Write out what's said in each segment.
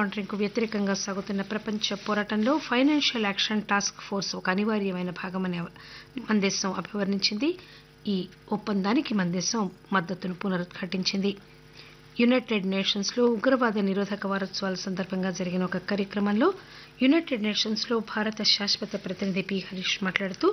laundering కు వ్యతిరేకంగా సాగుతున్న ప్రపంచ పోరాటంలో ఫైనాన్షియల్ యాక్షన్ టాస్క్ ఫోర్స్ ఒక అనివార్యమైన భాగమని మన దేశం అభివర్ణించింది ఈ ఒప్పందానికి మన దేశం మద్దతును పునరుద్ఘాటించింది యునైటెడ్ నేషన్స్ లో ఉగ్రవాద నిరోధక వారోత్సవాల సందర్భంగా జరిగిన ఒక కార్యక్రమంలో యునైటెడ్ నేషన్స్ లో భారత శాశ్వత ప్రతినిధి పి హరీష్ మాట్లాడుతూ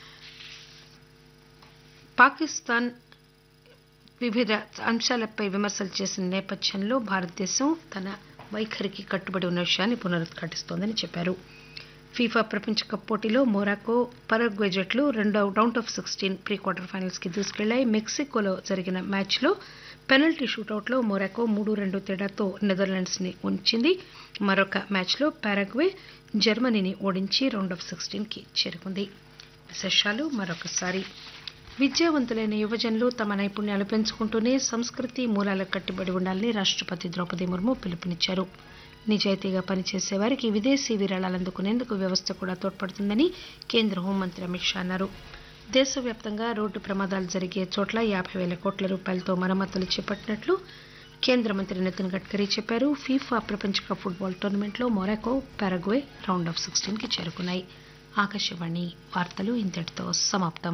పాకిస్తాన్ వివిధ అంశాలపై విమర్శలు చేసిన నేపథ్యంలో భారతదేశం తన వైఖరికి కట్టుబడి ఉన్న విషయాన్ని పునరుద్ఘాటిస్తోందని చెప్పారు ఫీఫా ప్రపంచ కప్ పోటీలో మొరాకో పరగ్వే జట్లు రెండో round of sixteen pre quarter finals కి దూసుకెళ్లాయి మెక్సికోలో జరిగిన మ్యాచ్లో పెనల్టీ షూటౌట్లో మొరాకో మూడు రెండు తేడాతో నెదర్లాండ్స్ ని ఉంచింది మరొక మ్యాచ్లో పారగ్వే జర్మనీని ఓడించి రౌండ్ ఆఫ్ సిక్స్టీన్ కి చేరుకుంది విశేషాలు మరొకసారి విద్యావంతులైన యువజనులు తమ నైపుణ్యాలు పెంచుకుంటూనే సంస్కృతి మూలాలకు కట్టుబడి ఉండాలని రాష్టపతి ద్రౌపది ముర్ము పిలుపునిచ్చారు నిజాయితీగా పనిచేసే వారికి విదేశీ విరాళాలు అందుకునేందుకు వ్యవస్థ కూడా తోడ్పడుతుందని కేంద్ర హోంమంత్రి అమిత్ షా అన్నారు దేశవ్యాప్తంగా రోడ్డు ప్రమాదాలు జరిగే చోట్ల యాభై వేల కోట్ల రూపాయలతో మరమ్మతులు చేపట్టినట్లు కేంద్ర మంత్రి నితిన్ గడ్కరీ చెప్పారు ఫీఫా ప్రపంచ కప్ ఫుట్బాల్ టోర్నమెంట్లో Morocco Paraguay round of sixteen కి చేరుకున్నాయి ఆకాశవాణి వార్తలు ఇంతటితో సమాప్తం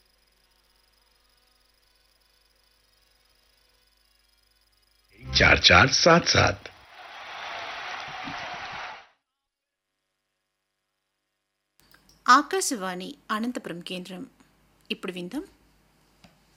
चार चार सात सात ఆకాశవాణి అనంతపురం కేంద్రం ఇప్పుడు విందాం